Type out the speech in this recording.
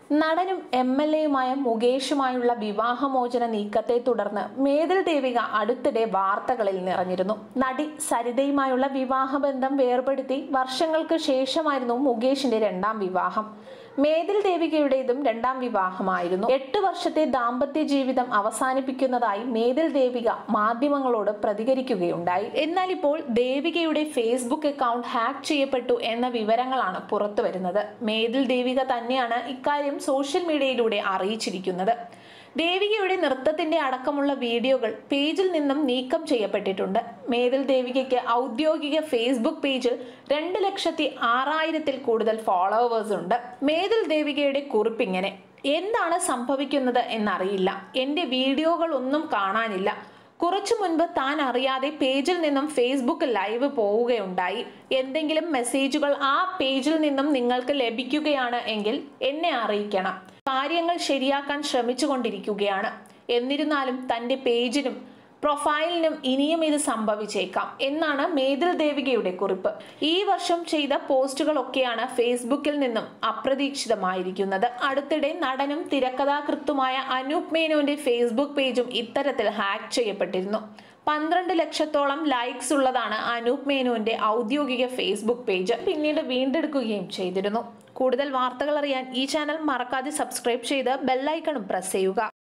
നടനും M L എയുമായ മുകേഷുമായുള്ള വിവാഹമോചന നീക്കത്തെ തുടർന്ന് മേതിൽ ദേവിക അടുത്തിടെ വാർത്തകളിൽ നിറഞ്ഞിരുന്നു നടി സരിതയുമായുള്ള വിവാഹബന്ധം വേർപെടുത്തി വർഷങ്ങൾക്ക് ശേഷമായിരുന്നു മുകേഷിന്റെ രണ്ടാം വിവാഹം മേതിൽ ദേവികയുടേതും രണ്ടാം വിവാഹമായിരുന്നു എട്ട് വർഷത്തെ ദാമ്പത്യ ജീവിതം അവസാനിപ്പിക്കുന്നതായി മേതിൽ ദേവിക മാധ്യമങ്ങളോട് പ്രതികരിക്കുകയുണ്ടായി എന്നാൽ ഇപ്പോൾ ദേവികയുടെ ഫേസ്ബുക്ക് അക്കൗണ്ട് ഹാക്ക് ചെയ്യപ്പെട്ടു എന്ന വിവരങ്ങളാണ് പുറത്തു വരുന്നത് മേതിൽ ദേവിക തന്നെയാണ് ഇക്കാര്യം സോഷ്യൽ മീഡിയയിലൂടെ അറിയിച്ചിരിക്കുന്നത് ദേവികയുടെ നൃത്തത്തിന്റെ അടക്കമുള്ള വീഡിയോകൾ പേജിൽ നിന്നും നീക്കം ചെയ്യപ്പെട്ടിട്ടുണ്ട് മേതിൽ ദേവികയ്ക്ക് ഔദ്യോഗിക ഫേസ്ബുക്ക് പേജിൽ രണ്ട് ലക്ഷത്തി ആറായിരത്തിൽ കൂടുതൽ ഫോളോവേഴ്സ് ഉണ്ട് മേതിൽ ദേവികയുടെ കുറിപ്പിങ്ങനെ എന്താണ് സംഭവിക്കുന്നത് എന്നറിയില്ല എൻ്റെ വീഡിയോകൾ ഒന്നും കാണാനില്ല കുറച്ചു മുൻപ് താൻ അറിയാതെ പേജിൽ നിന്നും ഫേസ്ബുക്ക് ലൈവ് പോവുകയുണ്ടായി എന്തെങ്കിലും മെസ്സേജുകൾ ആ പേജിൽ നിന്നും നിങ്ങൾക്ക് ലഭിക്കുകയാണ് എങ്കിൽ എന്നെ അറിയിക്കണം കാര്യങ്ങൾ ശരിയാക്കാൻ ശ്രമിച്ചുകൊണ്ടിരിക്കുകയാണ് എന്നിരുന്നാലും തൻ്റെ പേജിനും പ്രൊഫൈലിനും ഇനിയും ഇത് സംഭവിച്ചേക്കാം എന്നാണ് മേതിൽ ദേവികയുടെ കുറിപ്പ് ഈ വർഷം ചെയ്ത പോസ്റ്റുകളൊക്കെയാണ് ഫേസ്ബുക്കിൽ നിന്നും അപ്രതീക്ഷിതമായിരിക്കുന്നത് അടുത്തിടെ നടനും തിരക്കഥാകൃത്തുമായ അനൂപ് മേനോന്റെ ഫേസ്ബുക്ക് പേജും ഇത്തരത്തിൽ ഹാക്ക് ചെയ്യപ്പെട്ടിരുന്നു പന്ത്രണ്ട് ലക്ഷത്തോളം ലൈക്സ് ഉള്ളതാണ് അനൂപ് മേനോന്റെ ഔദ്യോഗിക ഫേസ്ബുക്ക് പേജ് പിന്നീട് വീണ്ടെടുക്കുകയും ചെയ്തിരുന്നു കൂടുതൽ വാർത്തകൾ അറിയാൻ ഈ ചാനൽ മറക്കാതെ സബ്സ്ക്രൈബ് ചെയ്ത് ബെല്ലൈക്കണും പ്രസ് ചെയ്യുക